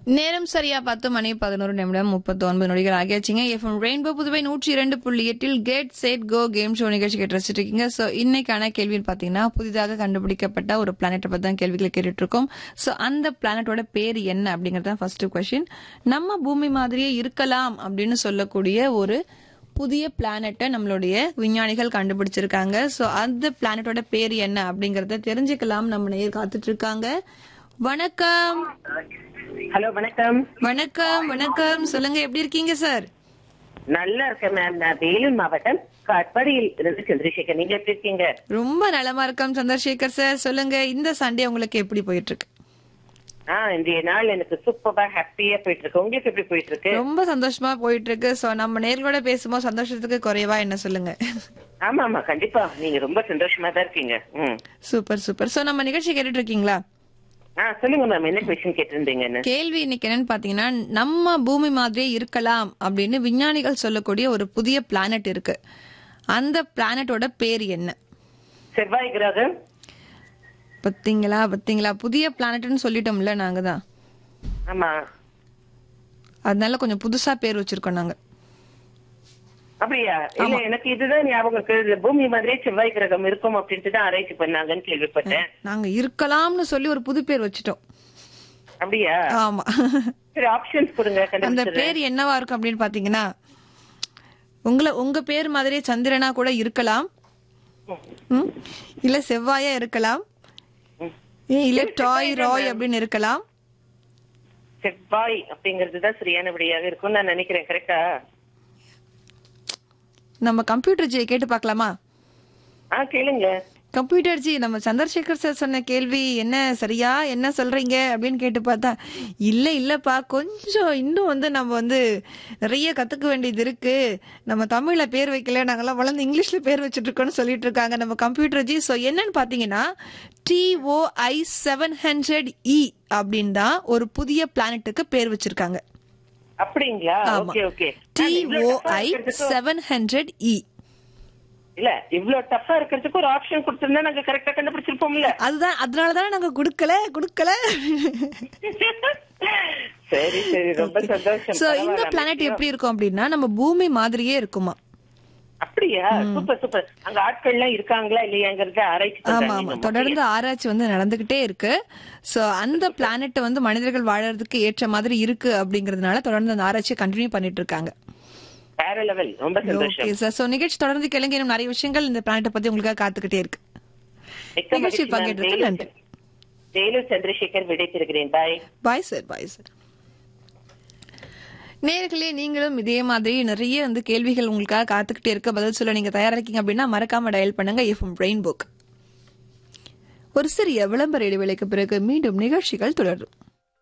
நேரம் சரியா பத்து மணி பதினோரு நிமிடம் முப்பத்தி ஒன்பது நொடிகள் ஆகியாச்சுங்க எஃப்எம் ரெயின்போ புதுவை நூற்றி இரண்டு புள்ளி எட்டில் get set go game show நிகழ்ச்சி கேட்டு ரசிச்சிட்டு இருக்கீங்க ஸோ இன்னைக்கான கேள்வின்னு பார்த்தீங்கன்னா புதிதாக கண்டுபிடிக்கப்பட்ட ஒரு பிளானட்டை பற்றி தான் கேள்விகளை கேட்டுட்டு இருக்கோம் ஸோ அந்த பிளானட்டோட பேர் என்ன அப்படிங்கிறது தான் ஃபர்ஸ்ட் கொஸ்டின் நம்ம பூமி மாதிரியே இருக்கலாம் அப்படின்னு சொல்லக்கூடிய ஒரு புதிய பிளானட்டை நம்மளுடைய விஞ்ஞானிகள் கண்டுபிடிச்சிருக்காங்க ஸோ அந்த பிளானட்டோட பேர் என்ன அப்படிங்கறத தெரிஞ்சுக்கலாம் நம்ம நேர் காத்துட்டு இருக்காங்க வணக்கம் ஹலோ வணக்கம் வணக்கம் வணக்கம் சொல்லுங்க எப்படி இருக்கீங்க சார் நல்லா இருக்கேன் மேம் நான் வேலூர் மாவட்டம் காட்பாடியில் இருந்து சந்திரசேகர் நீங்க எப்படி இருக்கீங்க ரொம்ப நலமா இருக்கோம் சந்திரசேகர் சார் சொல்லுங்க இந்த சண்டே உங்களுக்கு எப்படி போயிட்டு இருக்கு ஆ இன்றைய நாள் எனக்கு சூப்பரா ஹாப்பியா போயிட்டு இருக்கு உங்களுக்கு எப்படி போயிட்டு இருக்கு ரொம்ப சந்தோஷமா போயிட்டு இருக்கு சோ நம்ம நேர்களோட பேசும்போது சந்தோஷத்துக்கு குறைவா என்ன சொல்லுங்க ஆமா ஆமா கண்டிப்பா நீங்க ரொம்ப சந்தோஷமா தான் இருக்கீங்க ம் சூப்பர் சூப்பர் சோ நம்ம நிகழ்ச்சி கேட்டுட்டு இருக்கீங்களா ஆ சொல்லுங்க மேம் என்ன கொஸ்டின் கேட்டிருந்தீங்கன்னு கேள்வி இன்னைக்கு என்னன்னு பாத்தீங்கன்னா நம்ம பூமி மாதிரியே இருக்கலாம் அப்படின்னு விஞ்ஞானிகள் சொல்லக்கூடிய ஒரு புதிய பிளானட் இருக்கு அந்த பிளானட்டோட பேர் என்ன செவ்வாய் கிரகம் பத்தீங்களா பத்தீங்களா புதிய பிளானட்னு சொல்லிட்டோம்ல நாங்க தான் ஆமா அதனால கொஞ்சம் புதுசா பேர் வச்சிருக்கோம் நாங்க அப்படியா இல்ல எனக்கு இதுதான் ஞாபகம் இருக்கு இதுல பூமி மாதிரியே செவ்வாய் கிரகம் இருக்கும் அப்படின்ட்டு தான் ஆராய்ச்சி பண்ணாங்கன்னு கேள்விப்பட்டேன் நாங்க இருக்கலாம்னு சொல்லி ஒரு புது பேர் வச்சுட்டோம் அப்படியா ஆமா சரி ஆப்ஷன்ஸ் கொடுங்க அந்த கண்டுபிடிச்சிடுறேன் பேர் என்னவா இருக்கும் அப்படின்னு பாத்தீங்கன்னா உங்களை உங்க பேர் மாதிரியே சந்திரனா கூட இருக்கலாம் ம்? இல்ல செவ்வாயா இருக்கலாம் ம். ஏ, இல்ல டாய் ராய் அப்படின்னு இருக்கலாம் செவ்வாய் அப்படிங்கிறது தான் சரியான விடையாக இருக்கும்னு நான் நினைக்கிறேன் கரெக்டா நம்ம கம்ப்யூட்டர் ஜி கேட்டு பார்க்கலாமா ஆ கேளுங்க கம்ப்யூட்டர் ஜி நம்ம சந்திரசேகர் சார் சொன்ன கேள்வி என்ன சரியா என்ன சொல்றீங்க அப்படின்னு கேட்டு பார்த்தா இல்ல இல்லப்பா கொஞ்சம் இன்னும் வந்து நம்ம வந்து நிறைய கத்துக்க வேண்டியது இருக்கு நம்ம தமிழ்ல பேர் வைக்கல நாங்கெல்லாம் வளர்ந்து இங்கிலீஷ்ல பேர் வச்சுட்டு இருக்கோம்னு சொல்லிட்டு இருக்காங்க நம்ம கம்ப்யூட்டர் ஜி ஸோ என்னன்னு பாத்தீங்கன்னா டிஓஐ செவன் ஹண்ட்ரட் இ அப்படின்னு தான் ஒரு புதிய பிளானட்டுக்கு பேர் வச்சிருக்காங்க அப்படிங்களா ஆமா. Okay okay TOI seven hundred இ இல்ல இவ்ளோ டஃபா இருக்கிறதுக்கு ஒரு ஆப்ஷன் கொடுத்திருந்தா நாங்க கரெக்டா கண்டுபிடிச்சிருப்போம்ல அதுதான் அதனாலதான் நாங்க கொடுக்கல கொடுக்கல சரி சரி ரொம்ப சந்தோஷம் சோ இந்த பரவாயில்ல, பிளானட் அமைதியா. எப்படி இருக்கும் அப்படின்னா நம்ம பூமி மாதிரியே இருக்குமா அப்படியா சூப்பர் சூப்பர் அங்க ஆட்கள் எல்லாம் இருக்காங்களா இல்லையாங்கறத ஆராய்ச்சி ஆமா பண்றாங்க ஆமா இந்த தொடர்ந்து ஆராய்ச்சி வந்து நடந்துகிட்டே இருக்கு சோ அந்த பிளானட் வந்து மனிதர்கள் வாழறதுக்கு ஏற்ற மாதிரி இருக்கு அப்படிங்கறதுனால தொடர்ந்து அந்த ஆராய்ச்சியை கண்டினியூ பண்ணிட்டு இருக்காங்க வேற லெவல் ரொம்ப சந்தோஷம் ஓகே சார் சோ நிகழ்ச்சி தொடர்ந்து கேளுங்க இன்னும் நிறைய விஷயங்கள் இந்த பிளானட்டை பத்தி உங்களுக்காக காத்துக்கிட்டே இருக்கு மிக்க நிகழ்ச்சியில் மகிழ்ச்சி, ma'am. பங்கேற்றதுக்கு நன்றி. வேலூர் சந்திரசேகர் விடைத்திருக்கிறேன் bye bye sir bye sir நேர்களே நீங்களும் இதே மாதிரி நிறைய வந்து கேள்விகள் உங்களுக்காக காத்துக்கிட்டே இருக்க பதில் சொல்ல நீங்க தயாரா இருக்கீங்க அப்படின்னா மறக்காம டயல் பண்ணுங்க எஃப்எம் பிரெயின் புக் ஒரு சிறிய விளம்பர இடைவேளைக்கு பிறகு மீண்டும் நிகழ்ச்சிகள் தொடரும்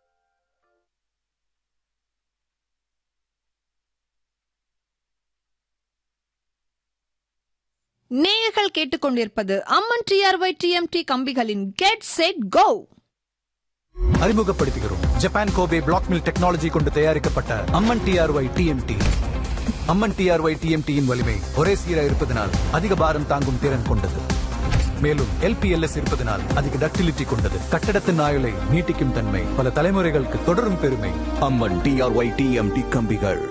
நேயர்கள் கேட்டுக்கொண்டிருப்பது அம்மன் டிஆர்ஒய் டிஎம்டி கம்பிகளின் கெட் செட் கோ அறிமுகப்படுத்துகிறோம் Japan Kobe block mill technology கொண்டு தயாரிக்கப்பட்ட Amman TRY TMT Amman TRY டிஎம்டியின் வலிமை ஒரே சீராக இருப்பதனால் அதிக பாரம் தாங்கும் திறன் கொண்டது மேலும் எல்பிஎல்எஸ் இருப்பதனால் அதிக டக்டிலிட்டி கொண்டது கட்டடத்தின் ஆயுளை நீட்டிக்கும் தன்மை பல தலைமுறைகளுக்கு தொடரும் பெருமை அம்மன் டிஆர்ஒய் டிஎம்டி கம்பிகள்